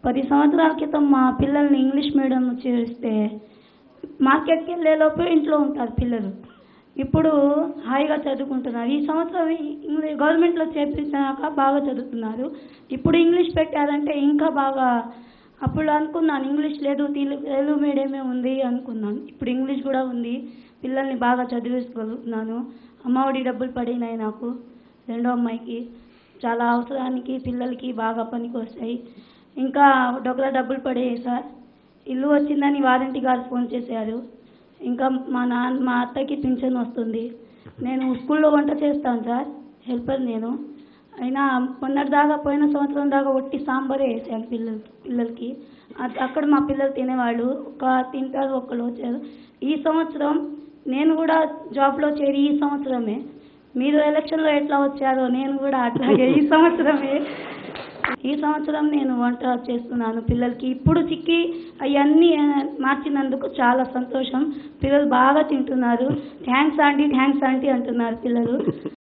పది సంవత్సరాల క్రితం మా పిల్లల్ని ఇంగ్లీష్ మీడియం చేరిస్తే మార్కెట్కి వెళ్ళేలోపు ఇంట్లో ఉంటారు పిల్లలు ఇప్పుడు హాయిగా చదువుకుంటున్నారు ఈ సంవత్సరం ఇంగ్లీష్ గవర్నమెంట్లో చేర్పించాక బాగా చదువుతున్నారు ఇప్పుడు ఇంగ్లీష్ పెట్టారంటే ఇంకా బాగా అప్పుడు అనుకున్నాను ఇంగ్లీష్ లేదు తెలుగు తెలుగు మీడియమే ఉంది అనుకున్నాను ఇప్పుడు ఇంగ్లీష్ కూడా ఉంది పిల్లల్ని బాగా చదివించగలుగుతున్నాను అమ్మఒడి డబ్బులు పడినాయి నాకు రెండో అమ్మాయికి చాలా అవసరానికి పిల్లలకి బాగా పనికి వస్తాయి ఇంకా డొక్కల డబ్బులు పడాయి సార్ ఇల్లు వచ్చిందని వారంటీ గారు ఫోన్ చేశారు ఇంకా మా నాన్న మా అత్తకి పింఛన్ వస్తుంది నేను స్కూల్లో వంట చేస్తాను సార్ హెల్పర్ నేను అయినా మొన్నటి దాకా పోయిన సంవత్సరం దాకా ఒట్టి సాంబారే వేసాను పిల్లలకి పిల్లలకి అ- అక్కడ మా పిల్లలు తినేవాళ్ళు ఒక తింటారు ఒకళ్ళు వచ్చారు ఈ సంవత్సరం నేను కూడా జాబ్లో చేరి ఈ సంవత్సరమే మీరు ఎలక్షన్లో ఎట్లా వచ్చారో నేను కూడా అట్లాగే ఈ సంవత్సరమే ఈ సంవత్సరం నేను వంట చేస్తున్నాను పిల్లలకి ఇప్పుడు చిక్కి అవన్నీ మార్చినందుకు చాలా సంతోషం పిల్లలు బాగా తింటున్నారు థ్యాంక్స్ ఆంటీ థ్యాంక్స్ ఆంటీ అంటున్నారు పిల్లలు